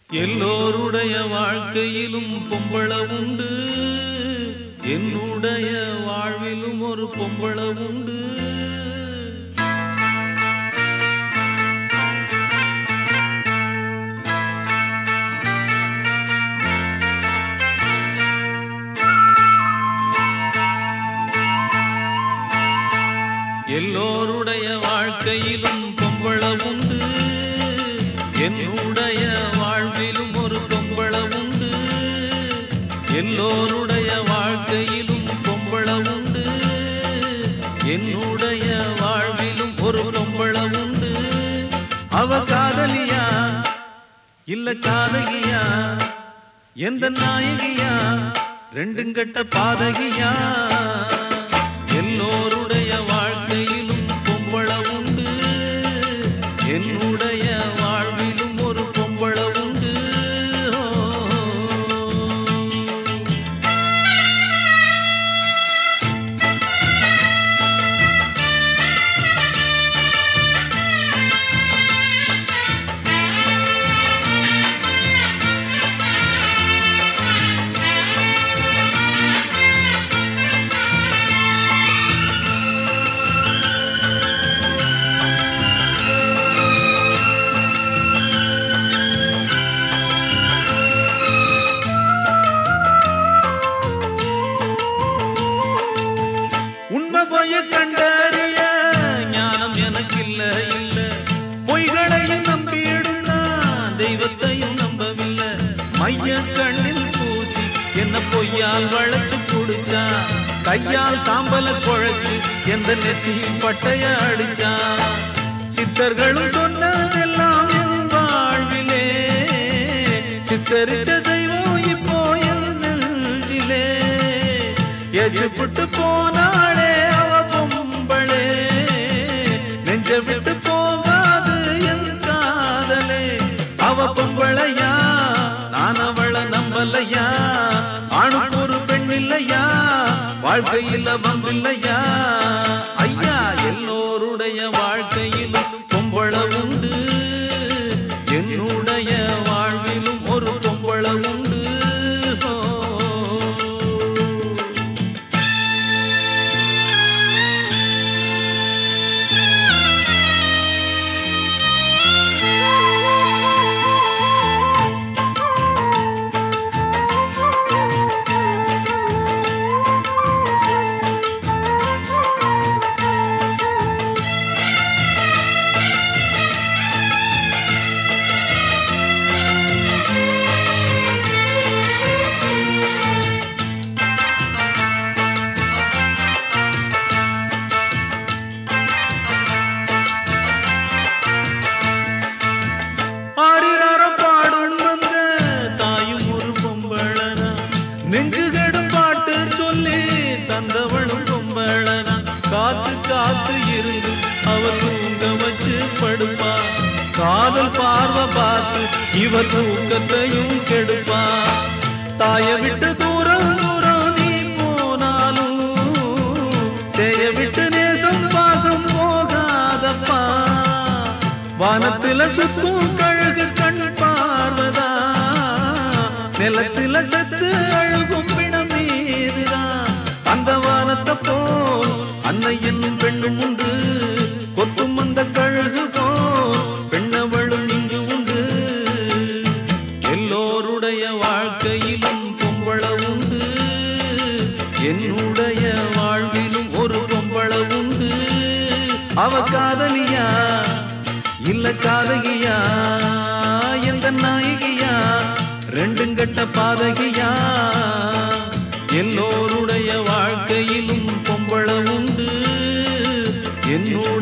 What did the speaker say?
எல்லோருடைய வாழ்க்கையிலும் பொம்பள உண்டு என்னுடைய வாழ்விலும் ஒரு பொம்பள உண்டு எல்லோருடைய வாழ்க்கையிலும் பொம்பள உண்டு என்னுடைய வாழ்விலும் ஒரு பொம்பள உண்டு எல்லோருடைய வாழ்க்கையிலும் பொம்பள உண்டு என்னுடைய வாழ்விலும் ஒரு பொம்பள உண்டு அவ காதலியா இல்ல காதகியா எந்த நாயகியா ரெண்டும் கட்ட பாதகியா எல்லோருடைய வாழ்க்கையிலும் பொம்பள உண்டு என்னுடைய வாழ்விலும் ஒரு பொம்பள உண்டு உண்மை பொய்ய கண்டறிய ஞானம் எனக்கு இல்ல இல்ல பொய்களையும் நம்பிடும் நான் தெய்வத்தையும் நம்பவில்லை மைய கண்ணில் பூச்சி என்ன பொய்யால் வளைச்சு புடிச்சா கையால் சாம்பல குழைச்சு எந்த நெத்தியில் பட்டைய அடிச்சா சித்தர்களும் சொன்னதெல்லாம் என் வாழ்விலே சித்தரிச்ச தெய்வம் இப்போ என் நெஞ்சிலே எஜுப்புட்டு போனாளே அவ பொம்பளே நெஞ்ச விட்டு போகாது என் காதலே அவ பொம்பளையா நான் அவள நம்பலையா ஆணுக்கு ஒரு பெண் இல்லையா வாழ்க்கையில் வம்பில்லையா ஐயா எல்லோருடைய வாழ்க்கையிலும் பொம்பள உண்டு என்னுடைய வாழ்விலும் ஒரு பொம்பள உண்டு ஓ. ஆரிராரோ பாடும் வந்த தாயும் ஒரு பொம்பளனா நெஞ்சு கெடும் பாட்டு சொல்லி தந்தவளும் பொம்பளனா காத்து காத்து இருந்து அவ தூங்க வச்சு படுப்பா காதல் பார்வை பார்த்து இவ தூக்கத்தையும் கெடுப்பா தாய விட்டு தூரம் தூரம் நீ போனாலும் செய்ய விட்டு நேசம் பாசம் போகாதப்பா வானத்தில சுத்தும் கழுகு கண் பார்வதா நிலத்தில செத்து அழுகும் பிணம் மீதுதான் அந்த வானத்தை போல் அன்னை என்னும் பெண்ணும் உண்டு கொத்தும் அந்த கழுகு போல் பெண்ணவளும் இங்கு உண்டு எல்லோருடைய வாழ்க்கையிலும் பொம்பள உண்டு என்னுடைய வாழ்விலும் ஒரு பொம்பள உண்டு அவ காதலியா இல்ல காதகியா எந்த நாயகியா ரெண்டும் கட்ட பாதகியா எல்லோருடைய வாழ்க்கையிலும் பொம்பள உண்டு என்னுடைய